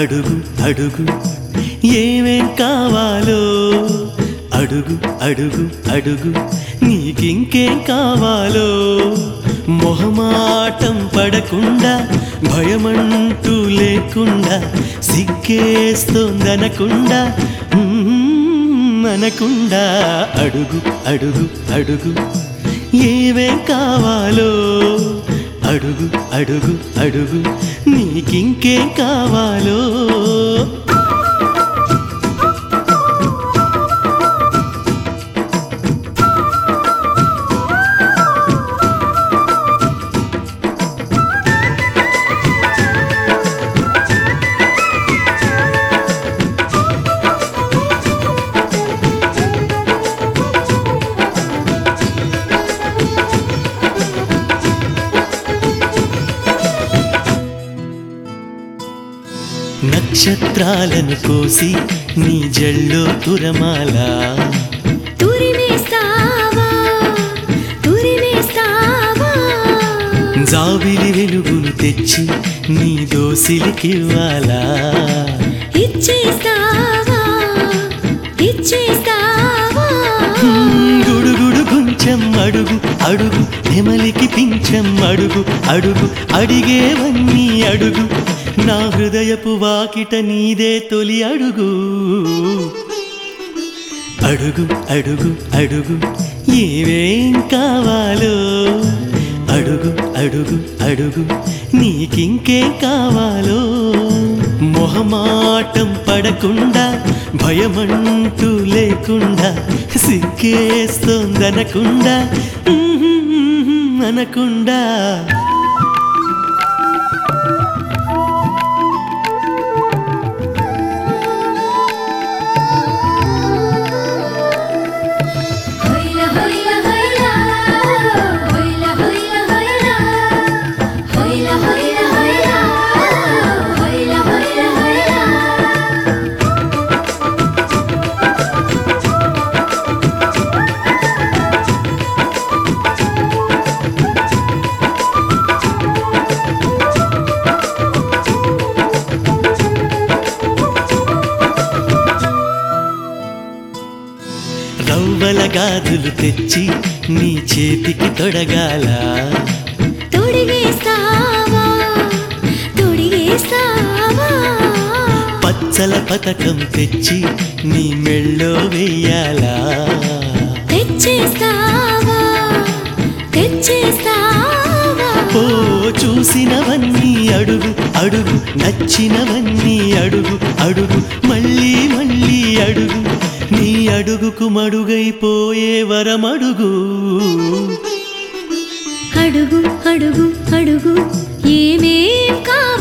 అడుగు అడుగు ఏమేం కావాలో అడుగు అడుగు అడుగు నీకింకేం కావాలో మొహమాటం పడకుండా భయమంటూ లేకుండా సిగ్గేస్తోందనకుండా మ్మ్ అనకుండా అడుగు అడుగు అడుగు ఏమేం కావాలో అడుగు అడుగు అడుగు నీకింకేం కావాలో నక్షత్రాలను కోసి నీ జల్లో తురమాల తురిమేస్తావా తురిమేస్తావా జాబిలి వెలుగును తెచ్చి నీ దోసిలికివ్వాలా ఇచ్చేస్తావా ఇచ్చేస్తావా గుడుగుడు కొంచెం అడుగు అడుగు నెమలికి పించం అడుగు అడుగు అడిగేవన్నీ అడుగు నా హృదయపు వాకిట నీదే తొలి అడుగు అడుగు అడుగు అడుగు ఏవేం కావాలో అడుగు అడుగు అడుగు నీకింకేం కావాలో మొహమాటం పడకుండా భయమంటూ లేకుండా సిగ్గేస్తోందనకుండా ఉహుం అనకుండా హైలా హైలా హైలా హైలా హైలా హైలా హైలా హైలా హైలా హైలా హైలా హైలా రవ్వల గాజులు తెచ్చి నీ చేతికి తొడగాల తొడిగేస్తావా తొడిగేస్తావా పచ్చల పథకం తెచ్చి నీ మెళ్ళో వెయ్యాలా తెచ్చేస్తావా తెచ్చేస్తావా ఓ చూసినవన్నీ అడుగు అడుగు నచ్చినవన్నీ అడుగు అడుగు మళ్ళీ మళ్ళీ అడుగు నీ అడుగుకు మడుగైపోయే వరమడుగు అడుగు అడుగు అడుగు ఏమేం కావాలో